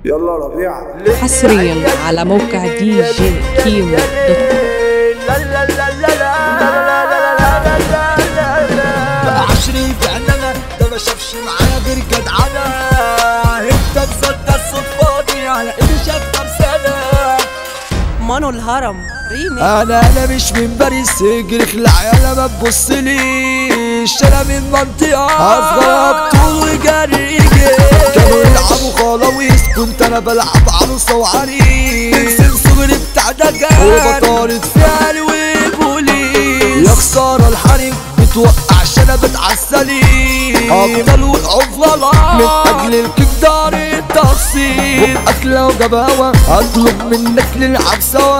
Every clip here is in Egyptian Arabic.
يلا ربيع حصريا على موقع دي جي كيمو دوت كوم عشري بعننا ده ما شافش معايا غير جدعنة انت مصدق الصفاتي على ايدي شاف كام سنة مانو الهرم ريمي انا انا مش من باريس اجري خلع يالا ما تبصليش انا من منطقة اصغر طول وجري كانوا يلعبوا خلاويص كنت انا بلعب عروسة وعريس من صغري بتاع دجال وبطارد فعل وبوليس يا خسارة الحريم بتوقع شنبت عالسليم افضل والعفلة من اجل الكيك دار التفصيل اكلة وجباوة اطلب منك نلعب سوا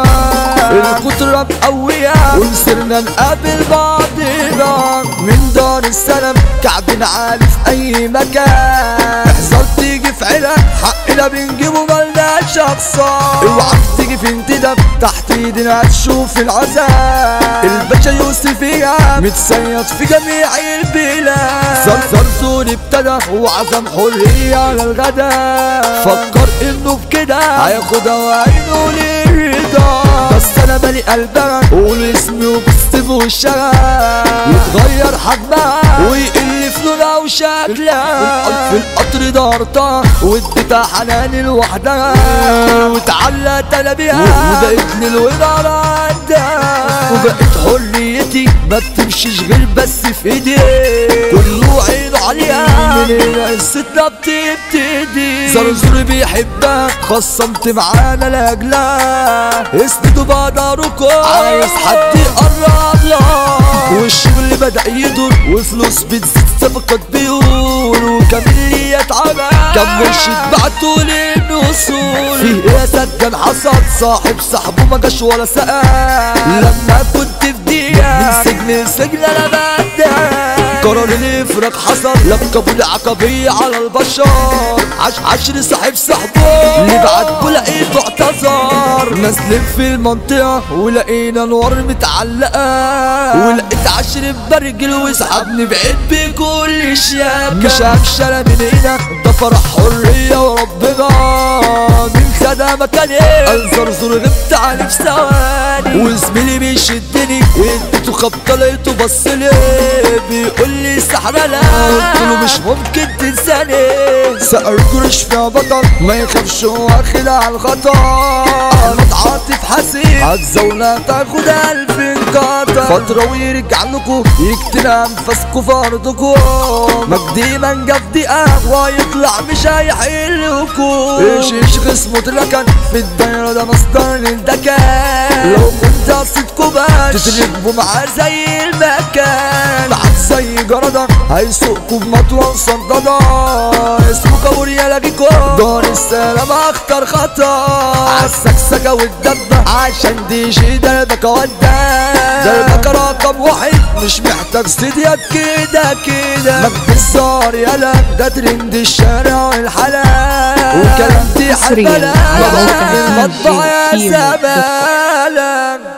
الكترة مقوية وصرنا نقابل بعضنا من دار السلام كعبنا عالي في اي مكان احذر تيجي في عيلك حقنا بنجيبه ملناش اقصى اوعى تيجي في انتداب تحت ايدنا هتشوف العذاب الباشا يوسف فيها متصيد في جميع البلاد صرصر سوري ابتدى وعزم حرية على الغدا فكر انه بكده هياخدها وعينه للرضا بس انا مالي قلبها قول اسمي وبالسيف والشغف يتغير حجمها ويقل في لونها وشكلها في القطر دارتها واديتها حنان لوحدها واتعلقت انا بيها وبقيت للودار عندها وبقيت حريتي ما بتمشيش غير بس في ايدي كله عينه عليها من هنا قصتنا بتبتدي زرزور بيحبها خصمت معانا لاجلها اسندوا بعض ارجلكم عايز حد يقرب لها والشغل بدأ يدور وفلوس بتزيد صفقات بيور وكمان ليا اتعمل كم مرشد بعتوا للنصول فيه يا سجن حصل صاحب صاحبه ما جاش ولا سأل لما كنت في دقيقة من سجن لسجن انا بدأ قرار الافراج حصل لقبوا العقبية على البشر عش عشر صاحب صاحبه اللي بعد لقيته اعتذر نازلين في المنطقة ولقينا نور متعلقة ولقيت عشر برجل وسحبني بعيد بكل شياكة مش هفشل من هنا ده فرح حرية وربنا من خدها مكاني الزرزور غبت عليه في ثواني وزميلي بيشدني اديته خبطة لقيته بصلي بيقول لي استحرلة قلت له مش ممكن تنساني سأل قرش فيها بطل ما يخافش واخد على الخطر احمد عاطف حسين هتزولة تاخد الف انقطع فترة ويرجع لكم يكتن انفاسكوا في ارضكم مجدي من جاب دقيقة ويطلع مش هيحلكوا ايش ايش خصمه اتركن في الدايرة ده مصدر الدكان لو كنت قصدكوا بس تتركبوا معاه زي المكان بعد زي جردة هيسوقكوا بمطوة صنددة اسمه كابوريا لاجيكو دار السلام اختار خطا عالسكسكة والدبة عشان دي شي دربك ودا دربك رقم واحد مش محتاج صديق كده كده مجد الزار يالا ده ترند الشارع والحلال وكلامتي حصرياً حلبلة على موقع المطبع يا كيمو دوت كوم. زمالك